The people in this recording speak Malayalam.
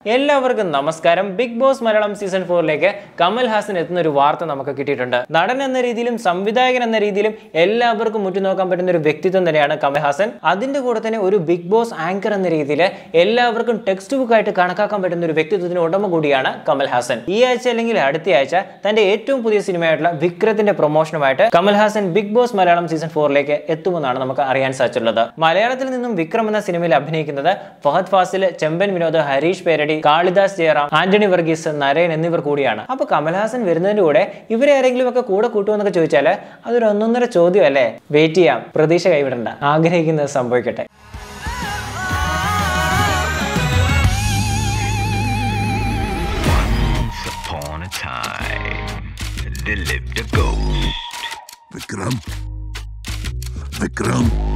എല്ലാവർക്കും നമസ്കാരം ബിഗ് ബോസ് മലയാളം സീസൺ ഫോറിലേക്ക് കമൽ ഹാസൻ എത്തുന്ന ഒരു വാർത്ത നമുക്ക് കിട്ടിയിട്ടുണ്ട് നടൻ എന്ന രീതിയിലും സംവിധായകൻ എന്ന രീതിയിലും എല്ലാവർക്കും ഉറ്റുനോക്കാൻ പറ്റുന്ന ഒരു വ്യക്തിത്വം തന്നെയാണ് കമൽ ഹാസൻ അതിന്റെ കൂടെ തന്നെ ഒരു ബിഗ് ബോസ് ആങ്കർ എന്ന രീതിയിൽ എല്ലാവർക്കും ടെക്സ്റ്റ് ബുക്ക് ആയിട്ട് കണക്കാക്കാൻ പറ്റുന്ന ഒരു വ്യക്തിത്വത്തിന് ഉടമ കൂടിയാണ് കമൽ ഹാസൻ ഈ ആഴ്ച അല്ലെങ്കിൽ അടുത്ത ആഴ്ച തന്റെ ഏറ്റവും പുതിയ സിനിമയായിട്ടുള്ള വിക്രത്തിന്റെ പ്രൊമോഷനുമായിട്ട് Kamal Haasan Bigg Boss Malayalam season ഫോറിലേക്ക് എത്തുമെന്നാണ് നമുക്ക് അറിയാൻ സാധിച്ചിട്ടുള്ളത് മലയാളത്തിൽ നിന്നും വിക്രം എന്ന സിനിമയിൽ അഭിനയിക്കുന്നത് ഫഹദ് ഫാസിൽ ചെമ്പൻ വിനോദ് ഹരീഷ് പേരടി കാളിദാസ് ജയറാം ആന്റണി വർഗീസ് നരയൻ എന്നിവർ കൂടിയാണ് അപ്പൊ കമൽഹാസൻ വരുന്നതിന്റെ കൂടെ ഇവരെ ആരെങ്കിലും ഒക്കെ കൂടെ കൂട്ടുമെന്നൊക്കെ ചോദിച്ചാൽ അതൊരു ഒന്നൊന്നര ചോദ്യം അല്ലേ വെയിറ്റ് ചെയ്യാം പ്രതീക്ഷ കൈവിടണ്ട ആഗ്രഹിക്കുന്നത് സംഭവിക്കട്ടെ Once upon a time, there lived a ghost. Vikram? Vikram?